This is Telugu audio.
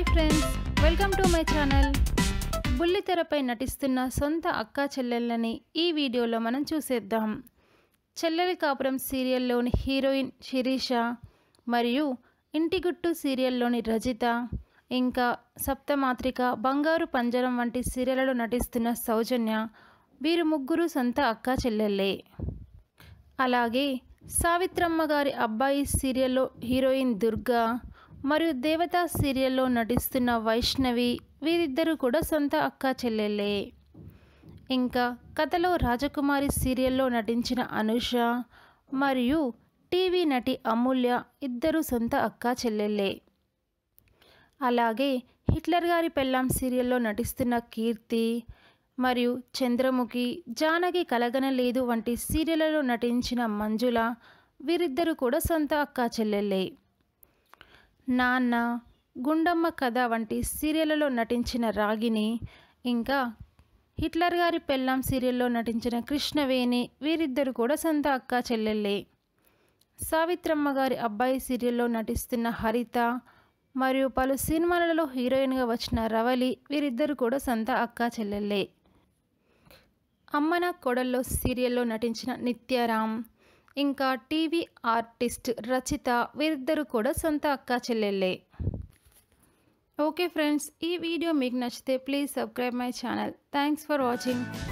hi friends welcome to my channel బుల్లితెరపై నటిస్తున్న సొంత అక్కా చెల్లెళ్ళని ఈ వీడియోలో మనం చూసేద్దాం చెల్లెలి కాపురం సీరియల్లోని హీరోయిన్ శిరీష మరియు ఇంటి గుట్టు సీరియల్లోని రజిత ఇంకా సప్తమాత్రిక బంగారు పంజరం వంటి సీరియళ్లలో నటిస్తున్న సౌజన్య వీరు ముగ్గురు సొంత అక్కా చెల్లెళ్ళే అలాగే సావిత్రమ్మ గారి అబ్బాయి సీరియల్లో హీరోయిన్ దుర్గా మరియు దేవతా సీరియల్లో నటిస్తున్న వైష్ణవి వీరిద్దరూ కూడా సొంత అక్కా చెల్లెళ్ళే ఇంకా కథలో రాజకుమారి సీరియల్లో నటించిన అనుష మరియు టీవీ నటి అమూల్య ఇద్దరు సొంత అక్కా చెల్లెళ్ళే అలాగే హిట్లర్ గారి పెళ్ళాం సీరియల్లో నటిస్తున్న కీర్తి మరియు చంద్రముఖి జానకి కలగనలేదు వంటి సీరియళ్లలో నటించిన మంజుల వీరిద్దరూ కూడా సొంత అక్కా చెల్లెళ్ళే నాన్న గుండమ్మ కథ వంటి సీరియళ్లలో నటించిన రాగిని ఇంకా హిట్లర్ గారి పెళ్ళాం సీరియల్లో నటించిన కృష్ణవేణి వీరిద్దరు కూడా సొంత అక్కా చెల్లెళ్ళే సావిత్రమ్మ గారి అబ్బాయి సీరియల్లో నటిస్తున్న హరిత మరియు పలు సినిమాలలో హీరోయిన్గా వచ్చిన రవలి వీరిద్దరు కూడా సొంత అక్కా చెల్లెళ్ళే అమ్మన కొడల్లో సీరియల్లో నటించిన నిత్యారాం ఇంకా టీవీ ఆర్టిస్ట్ రచిత వీరిద్దరు కూడా సొంత అక్కా చెల్లెళ్ళే ఓకే ఫ్రెండ్స్ ఈ వీడియో మీకు నచ్చితే please subscribe my channel thanks for watching